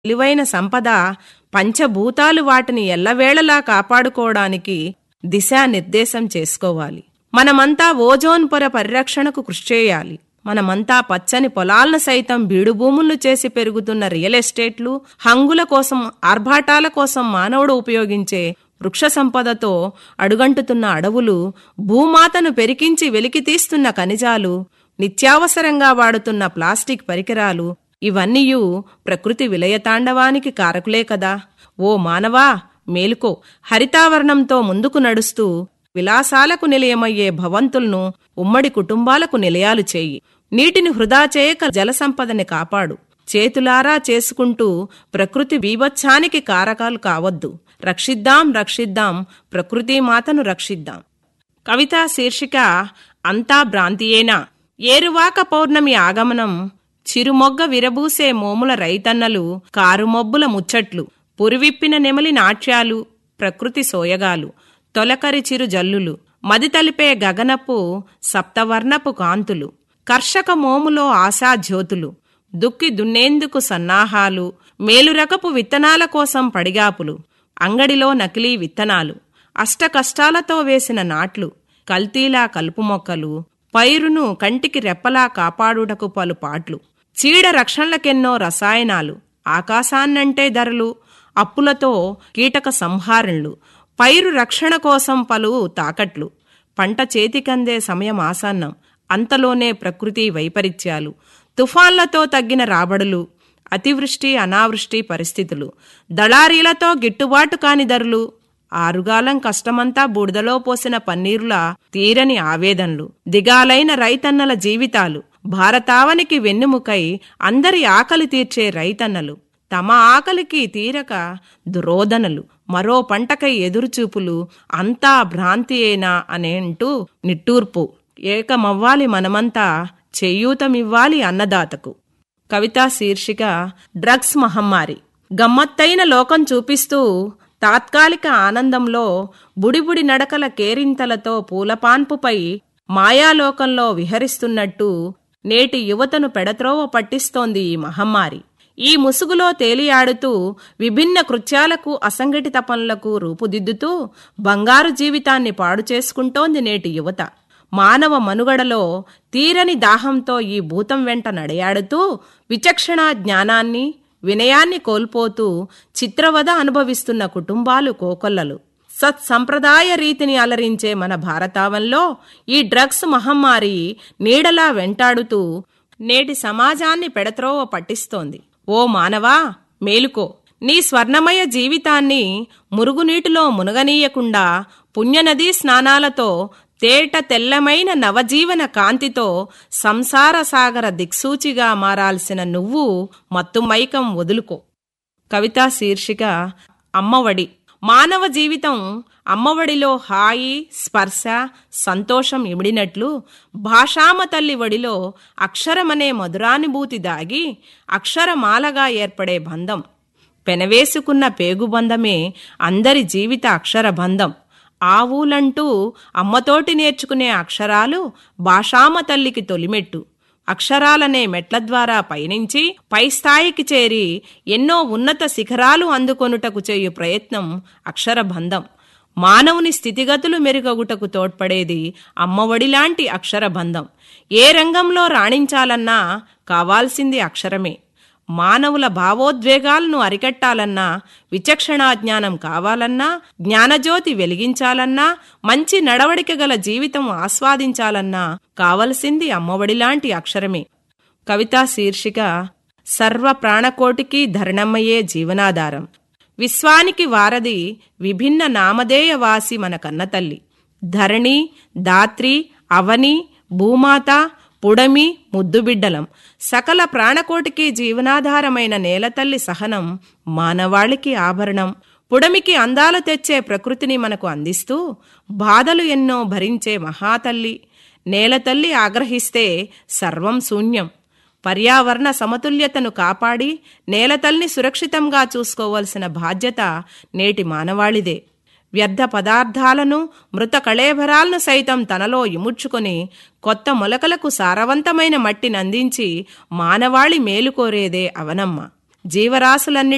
విలువైన సంపద పంచభూతాలు వాటిని ఎల్లవేళలా కాపాడుకోవడానికి దిశానిర్దేశం చేసుకోవాలి మనమంతా ఓజోన్ పొర పరిరక్షణకు కృషి చేయాలి మనమంతా పచ్చని పొలాలను సైతం బీడుభూములు చేసి పెరుగుతున్న రియల్ ఎస్టేట్లు హంగుల కోసం ఆర్భాటాల కోసం మానవుడు ఉపయోగించే వృక్ష సంపదతో అడుగంటుతున్న అడవులు భూమాతను పెరికించి వెలికితీస్తున్న ఖనిజాలు నిత్యావసరంగా వాడుతున్న ప్లాస్టిక్ పరికరాలు ఇవన్నీయు ప్రకృతి విలయతాండవానికి కారకులే కదా ఓ మానవా మేలుకో హరితావరణంతో ముందుకు నడుస్తూ విలాసాలకు నిలయమయ్యే భవంతులను ఉమ్మడి కుటుంబాలకు నిలయాలు చేయి నీటిని వృధా చేయక జలసంపదని కాపాడు చేతులారా చేసుకుంటూ ప్రకృతి బీభత్సానికి కారకాలు కావద్దు రక్షిద్దాం రక్షిద్దాం ప్రకృతి మాతను రక్షిద్దాం కవితా శీర్షిక అంతా భ్రాంతియేనా ఏరువాక పౌర్ణమి ఆగమనం చిరుమొగ్గ విరబూసే మోముల రైతన్నలు కారుమొబ్బుల ముచ్చట్లు పురివిప్పిన నెమలి నాట్యాలు ప్రకృతి సోయగాలు తొలకరి చిరు జల్లులు మది తలిపే గగనపు సప్తవర్ణపు కాంతులు కర్షక మోములో ఆశాజ్యోతులు దుక్కి దున్నేందుకు సన్నాహాలు మేలురకపు విత్తనాల కోసం పడిగాపులు అంగడిలో నకిలీ విత్తనాలు అష్టకష్టాలతో వేసిన నాట్లు కల్తీలా కలుపు మొక్కలు పైరును కంటికి రెప్పలా కాపాడుటకు పలు పాట్లు చీడ రక్షణలకెన్నో రసాయనాలు ఆకాశాన్నంటే ధరలు అప్పులతో కీటక సంహారణలు పైరు రక్షణ కోసం పలు తాకట్లు పంట చేతికందే సమయం ఆసన్నం అంతలోనే ప్రకృతి వైపరీత్యాలు తుఫాన్లతో తగ్గిన రాబడులు అతివృష్టి అనావృష్టి పరిస్థితులు దళారీలతో గిట్టుబాటు కాని ధరలు ఆరుగాలం కష్టమంతా బూడిదలో పోసిన పన్నీరులా తీరని ఆవేదనలు దిగాలైన రైతన్నల జీవితాలు భారతావనికి వెన్నెముకై అందరి ఆకలి తీర్చే రైతన్నలు తమ ఆకలికి తీరక దురోదనలు మరో పంటకై ఎదురుచూపులు అంతా భ్రాంతియేనా అనేంటూ నిట్టూర్పు ఏకమవ్వాలి మనమంతా చేయూతమివ్వాలి అన్నదాతకు కవితా శీర్షిక డ్రగ్స్ మహమ్మారి గమ్మత్తైన లోకం చూపిస్తూ తాత్కాలిక ఆనందంలో బుడిబుడి నడకల కేరింతలతో పూలపాన్పుపై మాయాలోకంలో విహరిస్తున్నట్టు నేటి యువతను పెడత్రోవ పట్టిస్తోంది ఈ మహమ్మారి ఈ ముసుగులో తేలియాడుతూ విభిన్న కృత్యాలకు అసంఘటిత పనులకు రూపుదిద్దుతూ బంగారు జీవితాన్ని పాడు చేసుకుంటోంది నేటి యువత మానవ మనుగడలో తీరని దాహంతో ఈ భూతం వెంట నడయాడుతూ విచక్షణా జ్ఞానాన్ని వినయాన్ని కోల్పోతూ చిత్రవద అనుభవిస్తున్న కుటుంబాలు కోకొల్లలు సత్సంప్రదాయ రీతిని అలరించే మన భారతావంలో ఈ డ్రగ్స్ మహమ్మారి నీడలా వెంటాడుతూ నేటి సమాజాన్ని పెడత్రోవ పట్టిస్తోంది ఓ మానవా మేలుకో నీ స్వర్ణమయ జీవితాన్ని మురుగునీటిలో మునగనీయకుండా పుణ్యనదీ స్నానాలతో తేట తెల్లమైన నవజీవన కాంతితో సంసార సాగర దిక్సూచిగా మారాల్సిన నువ్వు మత్తుమైకం వదులుకో కవితా శీర్షిక అమ్మవడి మానవ జీవితం అమ్మవడిలో హాయి స్పర్శ సంతోషం ఇమిడినట్లు భాషామ తల్లి వడిలో అక్షరమనే మధురానుభూతి దాగి అక్షరమాలగా ఏర్పడే బంధం పెనవేసుకున్న పేగుబంధమే అందరి జీవిత అక్షర బంధం ఆవులంటూ అమ్మతోటి నేర్చుకునే అక్షరాలు భాషామ తల్లికి తొలిమెట్టు అక్షరాలనే మెట్ల ద్వారా పయనించి పై స్థాయికి చేరి ఎన్నో ఉన్నత శిఖరాలు అందుకొనుటకు చేయు ప్రయత్నం అక్షరబంధం మానవుని స్థితిగతులు మెరుగగుటకు తోడ్పడేది అమ్మఒడిలాంటి అక్షరబంధం ఏ రంగంలో రాణించాలన్నా కావాల్సింది అక్షరమే మానవుల భావోద్వేగాలను అరికట్టాలన్నా విచక్షణా జ్ఞానం కావాలన్నా జ్ఞానజ్యోతి వెలిగించాలన్నా మంచి నడవడిక గల జీవితం ఆస్వాదించాలన్నా కావలసింది అమ్మఒడిలాంటి అక్షరమే కవితా శీర్షిక సర్వ ప్రాణకోటికి ధరణమ్మయే జీవనాధారం విశ్వానికి వారధి విభిన్న నామధేయవాసి మన కన్నతల్లి ధరణి దాత్రి అవని భూమాత పుడమి ముద్దుబిడ్డలం సకల ప్రాణకోటికి జీవనాధారమైన నేలతల్లి సహనం మానవాళికి ఆభరణం పుడమికి అందాలు తెచ్చే ప్రకృతిని మనకు అందిస్తూ బాధలు ఎన్నో భరించే మహాతల్లి నేలతల్లి ఆగ్రహిస్తే సర్వం శూన్యం పర్యావరణ సమతుల్యతను కాపాడి నేలతల్ని సురక్షితంగా చూసుకోవలసిన బాధ్యత నేటి మానవాళిదే వ్యర్థ పదార్థాలను మృత కళేభరాలను సైతం తనలో ఇముడ్చుకొని కొత్త మొలకలకు సారవంతమైన మట్టిని అందించి మానవాళి మేలుకోరేదే అవనమ్మ జీవరాశులన్నిటి